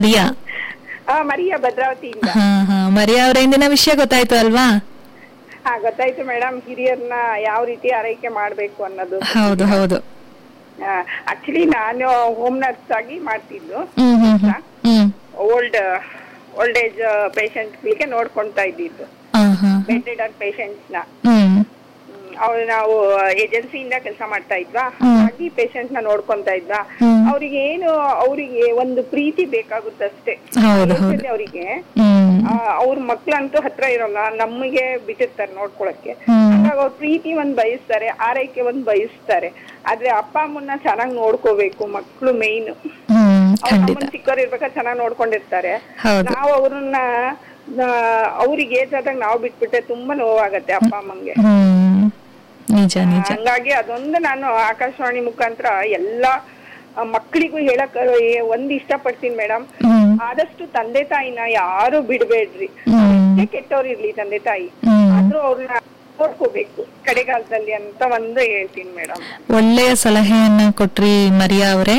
Maria ಆ Maria ಭದ್ರಾವತಿಯಿಂದ ಹಾ ಹಾ ಮರಿಯಾ ಅವರ ಇಂದಿನ ವಿಷಯ ಗೊತ್ತಾಯ್ತು ಅಲ್ವಾ ಹಾ ಗೊತ್ತಾಯ್ತು ಮೇಡಮ್ ಹಿರಿಯರನ್ನ ಯಾವ ರೀತಿ ಆರೈಕೆ ಮಾಡ್ಬೇಕು ಅನ್ನೋದು ಹೌದು ಹೌದು ಆಕ್ಚುಲಿ ನಾನು ಹೋಮ್ ನರ್ಸ್ ಆಗಿ ಮಾಡ್ತಿದ್ದು ಹ್ಮ್ ಹ್ಮ್ ಹ್ಮ್ ಹ್ಮ್ ಓಲ್ಡ್ ಓಲ್ಡ್ ಏಜ್ ಗೆ ನೋಡ್ಕೊಂತಾ ಇದ್ದಿದ್ದು ಆ, ಹಾ ಹಾ. ಬೆಡ್ ರಿಡನ್ ಪೇಷಂಟ್ಸ್ ನ ಹ್ಮ್ ಅವ್ರು ನಾವು ಏಜೆನ್ಸಿಯಿಂದ ಕೆಲಸ ಮಾಡ್ತಾ ಇದ್ವಾ ಹ್ಮ್. ಹಾಗಾಗಿ ಪೇಷಂಟ್ ನ ನೋಡ್ಕೊಂತಾ ಇದ್ವಾ ಹ್ಮ್. ಅವ್ರಿಗೆ ಏನು ಅವರಿಗೆ ಒಂದು ಪ್ರೀತಿ ಬೇಕಾಗುತ್ತಷ್ಟೇ ಹೌದು ಹೌದು ಅವರಿಗೆ ಹ್ಮ್ ಅವ್ರ ಮಕ್ಳಂತೂ ಹತ್ರ ಇರಲ್ಲ ನಮಗೆ ಬಿಟ್ಟಿರ್ತಾರೆ ನೋಡ್ಕೊಳಕ್ಕೆ ಹ್ಮ್. ಹಾಗಾಗಿ ಅವ್ರ ಪ್ರೀತಿ ಒಂದ್ ಬಯಸ್ತಾರೆ ಆರೈಕೆ ಒಂದ್ ಬಯಸ್ತಾರೆ ಆದ್ರೆ ಅಪ್ಪ ಅಮ್ಮನ್ನ ಚೆನ್ನಾಗ್ ನೋಡ್ಕೋಬೇಕು ಮಕ್ಳು ಮೇಯ್ನ್ ಹ್ಮ್ ಅವ್ರ ಖಂಡಿತ ಅಮ್ಮನ್ ಚಿಕ್ಕವ್ರು ಇರ್ಬೇಕಾದ್ರೆ ಚೆನ್ನಾಗ್ ನೋಡ್ಕೊಂಡಿರ್ತಾರೆ ಹೌದು ನಾವು ಅವ್ರನ್ನ ಅವ್ರಿಗೆ ಏಜ್ ಆದಾಗ ನಾವು ಬಿಟ್ಬಿಟ್ರೆ ತುಂಬಾ ನೋವಾಗತ್ತೆ ಅಪ್ಪ ಅಮ್ಮಂಗೆ ಹ್ಮ್ ನಿಜ ನಿಜ ಹಂಗಾಗಿ ಅದೊಂದು ನಾನು ಆಕಾಶವಾಣಿ ಮುಖಾಂತರ ಎಲ್ಲಾ ಆ, ಮಕ್ಕಳಿಗೂ ಹೇಳಕ್ ಏ- ಒಂದ್ ಇಷ್ಟಪಡ್ತೀನಿ ಮೇಡಮ್ ಹ್ಮ್ ಆದಷ್ಟು ತಂದೆ ತಾಯಿನ ಯಾರು ಬಿಡ್ಬೇಡ್ರಿ ಹ್ಮ್ ಎಷ್ಟೇ ಕೆಟ್ಟವ್ರು ಇರ್ಲಿ ತಂದೆ ತಾಯಿ ಹ್ಮ್ ಆದ್ರೂ ಅವ್ರನ್ನ ನೋಡ್ಕೋಬೇಕು ಕಡೆಗಾಲದಲ್ಲಿ ಅಂತ ಒಂದು ಹೇಳ್ತೀನಿ ಮೇಡಮ್ ಒಳ್ಳೆಯ ಸಲಹೆಯನ್ನ ಕೊಟ್ರಿ ಮರಿಯಾ ಅವರೇ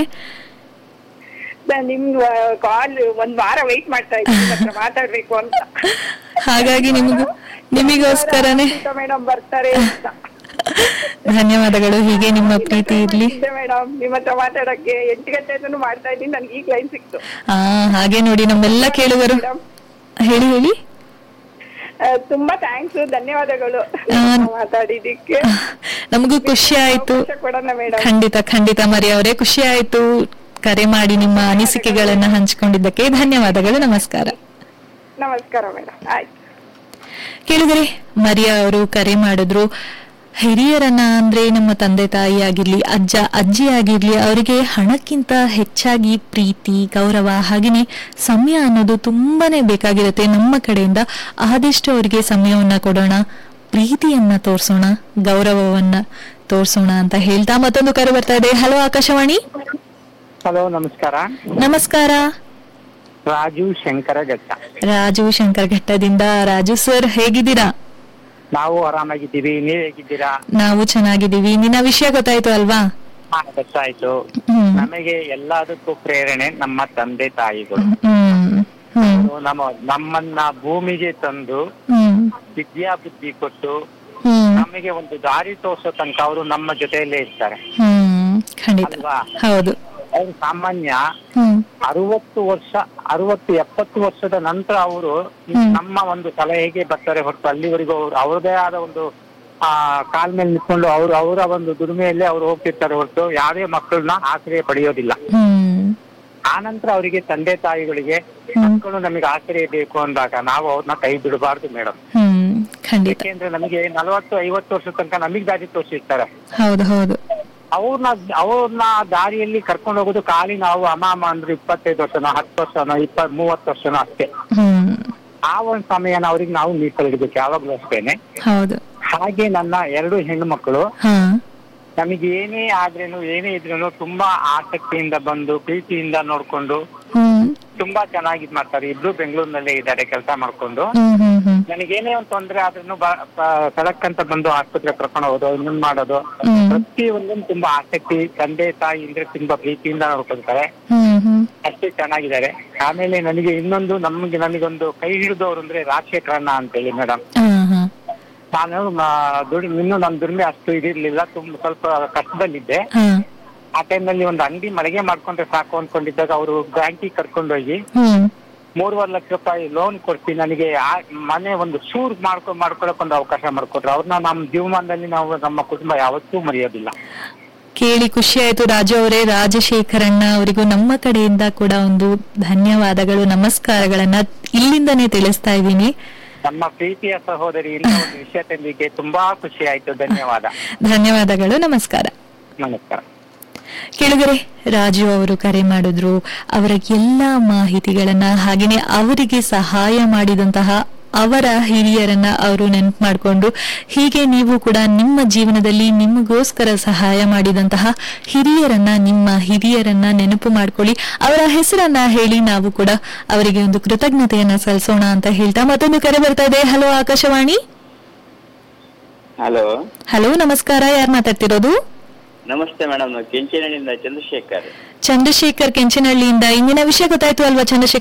ನಿಮ್ ಕಾಲ್ ಒಂದ್ ವಾರ ವೈಟ್ ಮಾಡ್ತಾ ಇದ್ದೀನಿ ನಿಮ್ ಹತ್ರ ಮಾತಾಡ್ಬೇಕು ಅಂತ ಹಾಗಾಗಿ ನಿಮಗೂ ನಿಮಗೋಸ್ಕರನೇ ಮೇಡಮ್ ಬರ್ತಾರೆ ಅಂತ ಧನ್ಯವಾದಗಳು ಹೀಗೆ ನಿಮ್ಮ ಪ್ರೀತಿ ಇರ್ಲಿ ಮೇಡಮ್ ನಿಮ್ ಹತ್ರ ಮಾತಾಡಕ್ಕೆ ಎಂಟು ಗಂಟೆ ಮಾಡ್ತಾ ಇದ್ದೀನಿ ನನ್ಗೆ ಈಗ ಲೈನ್ ಸಿಕ್ತು ಆ ಹಾಗೆ ನೋಡಿ ನಮ್ಮೆಲ್ಲ ಕೇಳುಗರು ಮೇಡಮ್ ಹೇಳಿ ಹೇಳಿ ತುಂಬಾ ಥ್ಯಾಂಕ್ಸ್ ಧನ್ಯವಾದಗಳು ಆ, ಮಾತಾಡಿದ್ದಕ್ಕೆ ನಮಗೂ ಖುಷಿ ಆಯ್ತು ಅವಕಾಶ ಕೊಡೋಣ ಮೇಡಮ್ ಖಂಡಿತ ಖಂಡಿತ ಮರಿ ಅವರೇ ಖುಷಿ ಆಯ್ತು ಕರೆ ಮಾಡಿ ನಿಮ್ಮ ಅನಿಸಿಕೆಗಳನ್ನ ಹಂಚಿಕೊಂಡಿದ್ದಕ್ಕೆ ಧನ್ಯವಾದಗಳು ನಮಸ್ಕಾರ ನಮಸ್ಕಾರ ಮೇಡಮ್ ಆಯ್ತು ಕೇಳಿದರೆ ಮರಿಯಾ ಅವರು ಕರೆ ಮಾಡಿದ್ರು ಹಿರಿಯರನ್ನ ಅಂದ್ರೆ ನಮ್ಮ ತಂದೆ ತಾಯಿ ಆಗಿರ್ಲಿ ಅಜ್ಜ ಅಜ್ಜಿ ಆಗಿರ್ಲಿ ಅವರಿಗೆ ಹಣಕ್ಕಿಂತ ಹೆಚ್ಚಾಗಿ ಪ್ರೀತಿ ಗೌರವ ಹಾಗೆಯೇ ಸಮಯ ಅನ್ನೋದು ತುಂಬಾನೇ ಬೇಕಾಗಿರುತ್ತೆ ನಮ್ಮ ಕಡೆಯಿಂದ ಆದಷ್ಟು ಅವರಿಗೆ ಸಮಯವನ್ನ ಕೊಡೋಣ ಪ್ರೀತಿಯನ್ನ ತೋರ್ಸೋಣ ಗೌರವವನ್ನ ತೋರ್ಸೋಣ ಅಂತ ಹೇಳ್ತಾ ಮತ್ತೊಂದು ಕರೆ ಬರ್ತಾ ಇದೆ ಹಲೋ ಆಕಾಶವಾಣಿ ಹಲೋ ನಮಸ್ಕಾರ ನಮಸ್ಕಾರ ರಾಜು ಶಂಕರ ಘಟ್ಟ ರಾಜು ಶಂಕರ್ ಘಟ್ಟದಿಂದ ರಾಜು ಸರ್ ಹೇಗಿದ್ದೀರಾ ನಾವು ಆರಾಮಾಗಿದ್ದೀವಿ ನೀವ್ ಹೇಗಿದ್ದೀರಾ ನಾವು ಚೆನ್ನಾಗಿದ್ದೀವಿ ನಿನ್ನ ವಿಷಯ ಗೊತ್ತಾಯ್ತು ಅಲ್ವಾ ಹಾ, ಗೊತ್ತಾಯ್ತು ಹ್ಮ್ ನಮಗೆ ಎಲ್ಲದಕ್ಕೂ ಪ್ರೇರಣೆ ನಮ್ಮ ತಂದೆ ತಾಯಿಗಳು ಹ್ಮ್ ಹ್ಮ್ ಅವ್ರು ನಮ್ಮ ನಮ್ಮನ್ನ ಭೂಮಿಗೆ ತಂದು ಹ್ಮ್ ವಿದ್ಯಾ ಬುದ್ಧಿ ಕೊಟ್ಟು ಹ್ಮ್ ನಮಗೆ ಒಂದು ದಾರಿ ತೋರ್ಸೋ ತನಕ ಅವರು ನಮ್ಮ ಜೊತೆಯಲ್ಲೇ ಇರ್ತಾರೆ ಹ್ಮ್ ಖಂಡಿತ ಅಲ್ವಾ ಹೌದು ಅವ್ರು ಸಾಮಾನ್ಯ ಹ್ಮ್ ಅರವತ್ತು ವರ್ಷ ಅರವತ್ತು ಎಪ್ಪತ್ತು ವರ್ಷದ ನಂತರ ಅವರು ಹ್ಮ್. ನಮ್ಮ ಒಂದು ಸಲಹೆಗೆ ಬರ್ತಾರೆ ಹೊರತು ಅಲ್ಲಿವರೆಗೂ ಅವ್ರು ಅವ್ರದೇ ಆದ ಒಂದು ಆ ಕಾಲ್ ಮೇಲೆ ನಿಂತ್ಕೊಂಡು ಅವ್ರು ಅವರ ಒಂದು ದುಡಿಮೆಯಲ್ಲೇ ಅವ್ರು ಹೋಗ್ತಿರ್ತಾರೆ ಹೊರತು ಯಾರೇ ಮಕ್ಕಳನ್ನ ಆಶ್ರಯ ಪಡೆಯೋದಿಲ್ಲ ಹ್ಮ್ ಆ ನಂತರ ಅವರಿಗೆ ತಂದೆ ತಾಯಿಗಳಿಗೆ ಹ್ಮ್. ಮಕ್ಕಳು ನಮಗೆ ಆಶ್ರಯ ಬೇಕು ಅಂದಾಗ ನಾವು ಅವ್ರನ್ನ ಕೈ ಬಿಡಬಾರ್ದು ಮೇಡಮ್ ಹ್ಮ್ ಖಂಡಿತ ಯಾಕೆಂದ್ರೆ ನಮಗೆ ನಲವತ್ತು ಐವತ್ತು ವರ್ಷ ತನಕ ನಮಗೆ ದಾರಿ ತೋರಿಸಿರ್ತಾರೆ ಹೌದು ಹೌದು ಅವ್ರನ್ನ ಅವ್ರನ್ನ ದಾರಿಯಲ್ಲಿ ಕರ್ಕೊಂಡು ಹೋಗೋದು ಖಾಲಿ ನಾವು ಅಮ್ಮ ಅಮ್ಮ ಅಂದ್ರೆ ಇಪ್ಪತ್ತೈದು ವರ್ಷನೋ ಹತ್ತು ವರ್ಷನೋ ಇಪ್ಪತ್ ಮೂವತ್ತು ವರ್ಷನೋ ಅಷ್ಟೇ ಹ್ಮ್ ಆ ಒಂದು ಸಮಯನ ಅವ್ರಿಗೆ ನಾವು ಮೀಸಲಿಡ್ಬೇಕು ಯಾವಾಗ್ಲೂ ಅಷ್ಟೇನೆ ಹೌದು ಹಾಗೆ ನನ್ನ ಎರಡು ಹೆಣ್ಣು ಮಕ್ಕಳು ಹಾ ನಮಗೆ ಏನೇ ಆದ್ರೇನು ಏನೇ ಇದ್ರೇನು ತುಂಬಾ ಆಸಕ್ತಿಯಿಂದ ಬಂದು ಪ್ರೀತಿಯಿಂದ ನೋಡ್ಕೊಂಡು ಹ್ಮ್ ತುಂಬಾ ಚೆನ್ನಾಗಿ ಇದ್ ಮಾಡ್ತಾರೆ ಇಬ್ರು ಬೆಂಗಳೂರಿನಲ್ಲೇ ಇದ್ದಾರೆ ಕೆಲಸ ಮಾಡ್ಕೊಂಡು ಹ್ಮ್ ಹ್ಮ್ ಹ್ಮ್ ನನಗೇನೇ ಒಂದು ತೊಂದ್ರೆ ಆದ್ರೂ ಸಡಕ್ ಅಂತ ಬಂದು ಆಸ್ಪತ್ರೆ ಕರ್ಕೊಂಡು ಹೋಗೋದು ಇನ್ನೊಂದ್ ಮಾಡೋದು ಹ್ಮ್ ಪ್ರತಿ ಒಂದೊಂದು ತುಂಬಾ ಆಸಕ್ತಿ ತಂದೆ ತಾಯಿ ಅಂದ್ರೆ ತುಂಬಾ ಪ್ರೀತಿಯಿಂದ ನೋಡ್ಕೊಳ್ತಾರೆ ಹ್ಮ್ ಹ್ಮ್ ಅಷ್ಟೇ ಚೆನ್ನಾಗಿದ್ದಾರೆ ಆಮೇಲೆ ನನಗೆ ಇನ್ನೊಂದು ನಮ್ಗೆ ನನಗೊಂದು ಕೈ ಹಿಡಿದವ್ರು ಅಂದ್ರೆ ರಾಜಶೇಖರಣ್ಣ ಅಂತೇಳಿ ಮೇಡಮ್ ಹಾ ಹಾ ನಾನು ಮ- ದುಡಿ ಇನ್ನೂ ನನ್ನ ದುಡಿಮೆ ಅಷ್ಟು ಇದಿರ್ಲಿಲ್ಲ ತುಂಬ ಸ್ವಲ್ಪ ಕಷ್ಟದಲ್ಲಿದ್ದೆ ಹಾ ಆ ಟೈಮ್ನಲ್ಲಿ ಒಂದು ಅಂಗಡಿ ಮಳಿಗೆ ಮಾಡ್ಕೊಂಡ್ರೆ ಸಾಕು ಅನ್ಕೊಂಡಿದ್ದಾಗ ಅವರು ಬ್ಯಾಂಕಿಗೆ ಕರ್ಕೊಂಡೋಗಿ ಹ್ಮ್ ಮೂರುವರೆ ಲಕ್ಷ ರೂಪಾಯಿ ಲೋನ್ ಕೊಡ್ಸಿ ನನಗೆ ಆ ಮನೆ ಒಂದು ಶೂರ್ ಮಾಡ್ಕೊ ಮಾಡ್ಕೊಳಕ್ ಒಂದು ಅವಕಾಶ ಮಾಡ್ಕೊಟ್ರು ಅವ್ರನ್ನ ನಮ್ಮ ಜೀವಮಾನದಲ್ಲಿ ನಾವು ನಮ್ಮ ಕುಟುಂಬ ಯಾವತ್ತೂ ಮರೆಯೋದಿಲ್ಲ ಕೇಳಿ ಖುಷಿ ಆಯ್ತು ರಾಜು ಅವರೇ ರಾಜಶೇಖರಣ್ಣ ಅವರಿಗೂ ನಮ್ಮ ಕಡೆಯಿಂದ ಕೂಡ ಒಂದು ಧನ್ಯವಾದಗಳು ನಮಸ್ಕಾರಗಳನ್ನ ಇಲ್ಲಿಂದನೇ ತಿಳಿಸ್ತಾ ಇದ್ದೀನಿ ನಮ್ಮ ಪ್ರೀತಿಯ ಸಹೋದರಿಯಿಂದ ಒಂದು ವಿಷಯ ತಂದಿಗೆ ತುಂಬಾ ಖುಷಿ ಆಯ್ತು ಧನ್ಯವಾದ ಧನ್ಯವಾದಗಳು ನಮಸ್ಕಾರ ನಮಸ್ಕಾರ ಕೆಳಗರೆ ರಾಜು ಅವರು ಕರೆ ಮಾಡಿದ್ರು ಅವರ ಎಲ್ಲಾ ಮಾಹಿತಿಗಳನ್ನ ಹಾಗೇನೆ ಅವರಿಗೆ ಸಹಾಯ ಮಾಡಿದಂತಹ ಅವರ ಹಿರಿಯರನ್ನ ಅವರು ನೆನಪು ಮಾಡಿಕೊಂಡು ಹೀಗೆ ನೀವು ಕೂಡ ನಿಮ್ಮ ಜೀವನದಲ್ಲಿ ನಿಮಗೋಸ್ಕರ ಸಹಾಯ ಮಾಡಿದಂತಹ ಹಿರಿಯರನ್ನ ನಿಮ್ಮ ಹಿರಿಯರನ್ನ ನೆನಪು ಮಾಡ್ಕೊಳ್ಳಿ ಅವರ ಹೆಸರನ್ನ ಹೇಳಿ ನಾವು ಕೂಡ ಅವರಿಗೆ ಒಂದು ಕೃತಜ್ಞತೆಯನ್ನ ಸಲ್ಲಿಸೋಣ ಅಂತ ಹೇಳ್ತಾ ಮತ್ತೊಂದು ಕರೆ ಬರ್ತಾ ಇದೆ ಹಲೋ ಆಕಾಶವಾಣಿ ಹಲೋ ಹಲೋ ನಮಸ್ಕಾರ ಯಾರು ಮಾತಾಡ್ತಿರೋದು ನಮಸ್ತೆ ಮೇಡಮ್ ಕೆಂಚನಹಳ್ಳಿಯಿಂದ ಚಂದ್ರಶೇಖರ್ ಚಂದ್ರಶೇಖರ್ ಕೆಂಚನಹಳ್ಳಿಯಿಂದ ಇಂದಿನ ವಿಷಯ ಗೊತ್ತಾಯ್ತು ಅಲ್ವಾ ಚಂದ್ರಶೇಖರ್